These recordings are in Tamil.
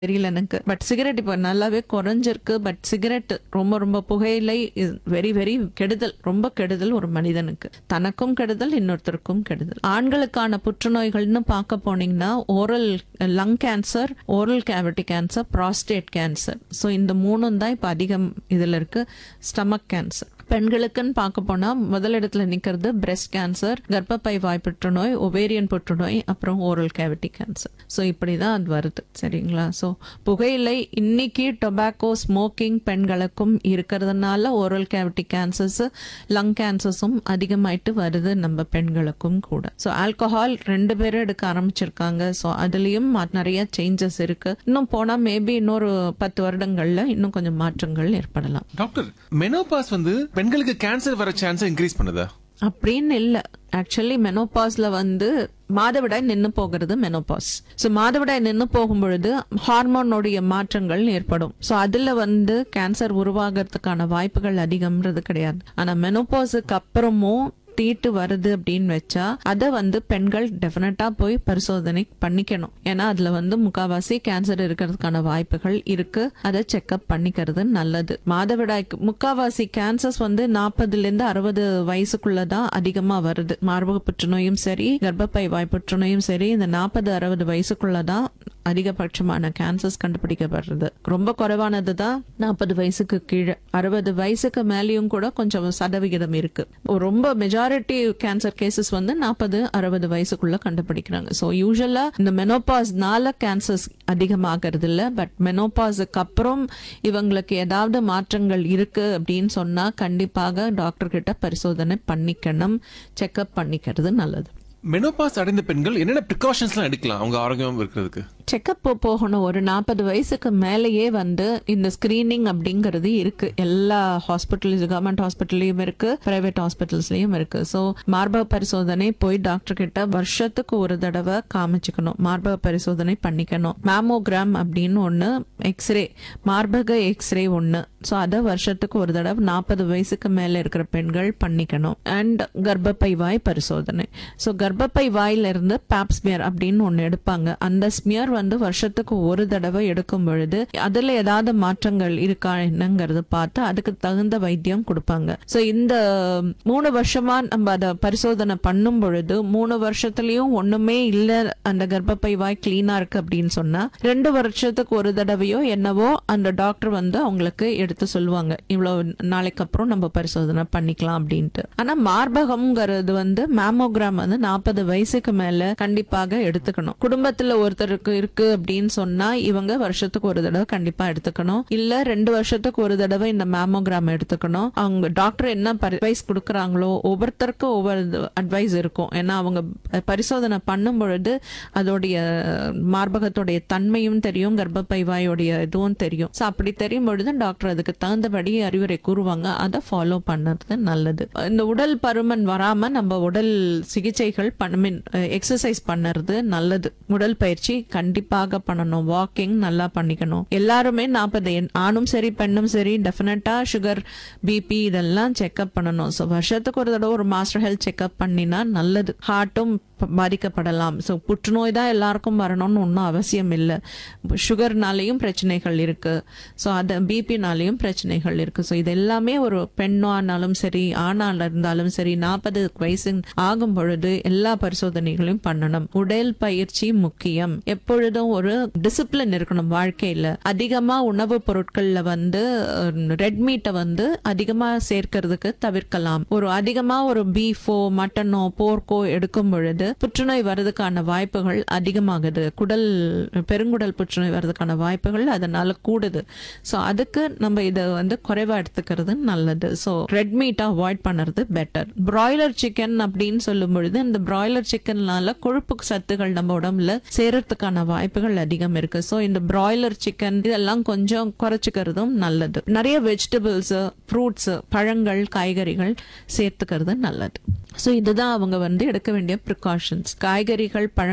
தெரியல எனக்கு பட் சிகரெட் இப்போ நல்லாவே குறைஞ்சிருக்கு பட் சிகரெட் ரொம்ப ரொம்ப புகையிலை வெரி வெரி கெடுதல் ரொம்ப கெடுதல் ஒரு மனிதனுக்கு தனக்கும் கெடுதல் இன்னொருத்தருக்கும் கெடுதல் ஆண்களுக்கான புற்றுநோய்கள்னு பார்க்க போனீங்கன்னா oral lung cancer oral cavity cancer prostate cancer so இந்த மூணும் தான் இப்போ அதிகம் இதில் இருக்கு ஸ்டமக் கேன்சர் பெண்களுக்குன்னு பார்க்க போனா முதல் இடத்துல நிக்கிறது பிரஸ்ட் கேன்சர் கர்ப்பப்பை வாய் புற்றுநோய் ஒவேரியன் புற்றுநோய் அப்புறம் ஓரல் கேவிட்டி கேன்சர் ஸோ இப்படி தான் அது வருது சரிங்களா ஸோ புகையிலை இன்னைக்கு டொபாக்கோ ஸ்மோக்கிங் பெண்களுக்கும் இருக்கிறதுனால ஓரல் கேவிட்டி கேன்சர்ஸ் லங் கேன்சர்ஸும் அதிகமாயிட்டு வருது நம்ம பெண்களுக்கும் கூட ஸோ ஆல்கஹால் ரெண்டு பேரும் எடுக்க ஆரம்பிச்சிருக்காங்க ஸோ அதுலேயும் நிறைய சேஞ்சஸ் இருக்கு இன்னும் போனா மேபி இன்னொரு பத்து வருடங்கள்ல இன்னும் கொஞ்சம் மாற்றங்கள் ஏற்படலாம் டாக்டர் மெனோபாஸ் வந்து பெண்களுக்கு கேன்சர் வர சான்ஸ் இன்க்ரீஸ் பண்ணுதா அப்படின்னு இல்ல ஆக்சுவலி மெனோபாஸ்ல வந்து மாதவிடாய் நின்னு போகிறது மெனோபாஸ் ஸோ மாதவிடாய் நின்னு போகும் பொழுது ஹார்மோனுடைய மாற்றங்கள் ஏற்படும் ஸோ அதுல வந்து கேன்சர் உருவாகிறதுக்கான வாய்ப்புகள் அதிகம்ன்றது கிடையாது ஆனா மெனோபாஸுக்கு அப்புறமும் தீட்டு வருது அப்படின்னு வச்சா அதை வந்து பெண்கள் டெஃபினட்டா போய் பரிசோதனை பண்ணிக்கணும் ஏன்னா அதுல வந்து முக்காவாசி கேன்சர் இருக்கிறதுக்கான வாய்ப்புகள் இருக்கு அதை செக்அப் பண்ணிக்கிறது நல்லது மாதவிடாய்க்கு முக்காவாசி கேன்சர்ஸ் வந்து நாற்பதுல இருந்து அறுபது வயசுக்குள்ளதான் அதிகமா வருது மார்பக புற்றுநோயும் சரி கர்ப்பப்பை வாய் புற்றுநோயும் சரி இந்த நாற்பது அறுபது வயசுக்குள்ளதான் அதிகபட்சமான கேன்சர்ஸ் கண்டுபிடிக்கப்படுறது ரொம்ப குறைவானது தான் நாற்பது வயசுக்கு கீழே அறுபது வயசுக்கு மேலேயும் கூட கொஞ்சம் சதவிகிதம் இருக்கு ரொம்ப மெஜாரிட்டி கேன்சர் கேசஸ் வந்து நாற்பது அறுபது வயசுக்குள்ள கண்டுபிடிக்கிறாங்க ஸோ யூஸ்வலா இந்த மெனோபாஸ்னால கேன்சர்ஸ் அதிகமாகிறது இல்ல பட் மெனோபாஸுக்கு அப்புறம் இவங்களுக்கு ஏதாவது மாற்றங்கள் இருக்கு அப்படின்னு சொன்னா கண்டிப்பாக டாக்டர் கிட்ட பரிசோதனை பண்ணிக்கணும் செக்அப் பண்ணிக்கிறது நல்லது மெனோபாஸ் அடைந்த பெண்கள் என்னென்ன ப்ரிகாஷன்ஸ்லாம் எடுக்கலாம் அவங்க ஆரோக்கியம் இருக்கிறதுக்கு செக்கப் போகணும் ஒரு நாற்பது வயசுக்கு மேலேயே வந்து இந்த ஸ்கிரீனிங் அப்படிங்கிறது இருக்கு எல்லா ஹாஸ்பிட்டல்ஸ் கவர்மெண்ட் ஹாஸ்பிட்டல்லையும் இருக்கு பிரைவேட் ஹாஸ்பிட்டல்ஸ்லயும் இருக்கு ஸோ மார்பக பரிசோதனை போய் டாக்டர் கிட்ட வருஷத்துக்கு ஒரு தடவை காமிச்சுக்கணும் மார்பக பரிசோதனை பண்ணிக்கணும் மேமோகிராம் அப்படின்னு ஒன்று எக்ஸ்ரே மார்பக எக்ஸ்ரே ஒன்று ஸோ அதை வருஷத்துக்கு ஒரு தடவை நாற்பது வயசுக்கு மேலே இருக்கிற பெண்கள் பண்ணிக்கணும் அண்ட் கர்ப்பப்பை வாய் பரிசோதனை ஸோ கர்ப்பப்பை வாயில இருந்து பேப் ஸ்மியர் அப்படின்னு ஒன்று எடுப்பாங்க அந்த ஸ்மியர் வந்து வருஷத்துக்கு ஒரு தடவை எடுக்கும் பொழுது அதுல ஏதாவது மாற்றங்கள் இருக்கா என்னங்கிறது பார்த்து அதுக்கு தகுந்த வைத்தியம் கொடுப்பாங்க ஸோ இந்த மூணு வருஷமா நம்ம அதை பரிசோதனை பண்ணும் பொழுது மூணு வருஷத்துலயும் ஒண்ணுமே இல்ல அந்த கர்ப்பப்பை வாய் கிளீனா இருக்கு அப்படின்னு சொன்னா ரெண்டு வருஷத்துக்கு ஒரு தடவையோ என்னவோ அந்த டாக்டர் வந்து அவங்களுக்கு எடுத்து சொல்லுவாங்க இவ்வளவு நாளைக்கு அப்புறம் நம்ம பரிசோதனை பண்ணிக்கலாம் அப்படின்ட்டு ஆனா மார்பகம்ங்கிறது வந்து மேமோகிராம் வந்து நாற்பது வயசுக்கு மேல கண்டிப்பாக எடுத்துக்கணும் குடும்பத்துல ஒருத்தருக்கு இருக்கு அப்படின்னு சொன்னா இவங்க வருஷத்துக்கு ஒரு தடவை கண்டிப்பா எடுத்துக்கணும் இல்ல ரெண்டு வருஷத்துக்கு ஒரு தடவை இந்த மேமோகிராம் எடுத்துக்கணும் அவங்க டாக்டர் என்ன அட்வைஸ் கொடுக்கறாங்களோ ஒவ்வொருத்தருக்கும் ஒவ்வொரு அட்வைஸ் இருக்கும் ஏன்னா அவங்க பரிசோதனை பண்ணும் பொழுது அதோடைய மார்பகத்துடைய தன்மையும் தெரியும் கர்ப்பப்பை வாயோடைய இதுவும் தெரியும் ஸோ அப்படி தெரியும் பொழுது டாக்டர் அதுக்கு தகுந்தபடி அறிவுரை கூறுவாங்க அதை ஃபாலோ பண்ணுறது நல்லது இந்த உடல் பருமன் வராம நம்ம உடல் சிகிச்சைகள் பண்ண எக்ஸசைஸ் பண்ணுறது நல்லது உடல் பயிற்சி கண்டிப்பாக பண்ணணும் வாக்கிங் நல்லா பண்ணிக்கணும் எல்லாருமே நாற்பது ஆணும் சரி பெண்ணும் சரி டெஃபினட்டா சுகர் பிபி இதெல்லாம் செக்அப் பண்ணணும் ஸோ வருஷத்துக்கு ஒரு தடவை ஒரு மாஸ்டர் ஹெல்த் செக்அப் பண்ணினா நல்லது ஹார்ட்டும் பாதிக்கப்படலாம் ஸோ புற்றுநோய் தான் எல்லாருக்கும் வரணும்னு ஒன்றும் அவசியம் இல்லை சுகர்னாலேயும் பிரச்சனைகள் இருக்கு ஸோ அதை பிபினாலேயும் பிரச்சனைகள் இருக்கு ஸோ இது எல்லாமே ஒரு பெண்ணானாலும் சரி ஆணால இருந்தாலும் சரி நாற்பது வயசு ஆகும் பொழுது எல்லா பரிசோதனைகளையும் பண்ணணும் உடல் பயிற்சி முக்கியம் எப்பொழுதும் ஒரு டிசிப்ளின் இருக்கணும் வாழ்க்கையில அதிகமா உணவுப் பொருட்கள்ல வந்து ரெட் மீட்டை வந்து அதிகமா சேர்க்கறதுக்கு தவிர்க்கலாம் ஒரு அதிகமா ஒரு பீஃபோ மட்டனோ போர்க்கோ எடுக்கும் பொழுது புற்றுநோய் வர்றதுக்கான வாய்ப்புகள் அதிகமாகுது குடல் பெருங்குடல் புற்றுநோய் வர்றதுக்கான வாய்ப்புகள் அதனால கூடுது ஸோ அதுக்கு நம்ம இதை வந்து குறைவா எடுத்துக்கிறது நல்லது ஸோ ரெட் மீட்டை அவாய்ட் பண்ணுறது பெட்டர் பிராய்லர் சிக்கன் அப்படின்னு சொல்லும் பொழுது இந்த பிராய்லர் சிக்கன்னால கொழுப்பு சத்துகள் நம்ம உடம்புல சேரத்துக்கான வாய்ப்புகள் அதிகம் இருக்கு ஸோ இந்த பிராய்லர் சிக்கன் இதெல்லாம் கொஞ்சம் குறைச்சிக்கிறதும் நல்லது நிறைய வெஜிடபிள்ஸ் ஃப்ரூட்ஸ் பழங்கள் காய்கறிகள் சேர்த்துக்கிறது நல்லது ஸோ இதுதான் அவங்க வந்து எடுக்க வேண்டிய ப்ரிகாஷன்ஸ் காய்கறிகள் பழங்கள்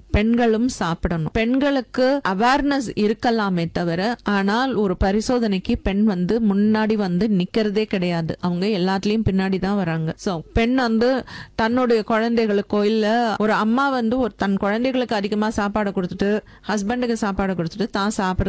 பெண்களும் சாப்பிடணும் பெண்களுக்கு அவேர்னஸ் இருக்கலாமே தவிர ஆனால் ஒரு பரிசோதனைக்கு பெண் வந்து முன்னாடி வந்து நிக்கிறதே கிடையாது அவங்க எல்லாத்துலயும் பின்னாடி தான் வராங்க சோ பெண் வந்து தன்னுடைய குழந்தைகளுக்கோ இல்ல ஒரு அம்மா வந்து ஒரு தன் குழந்தைகளுக்கு அதிகமா சாப்பாடு கொடுத்துட்டு ஹஸ்பண்டுக்கு சாப்பாடு கொடுத்துட்டு தான் சாப்பிடுறது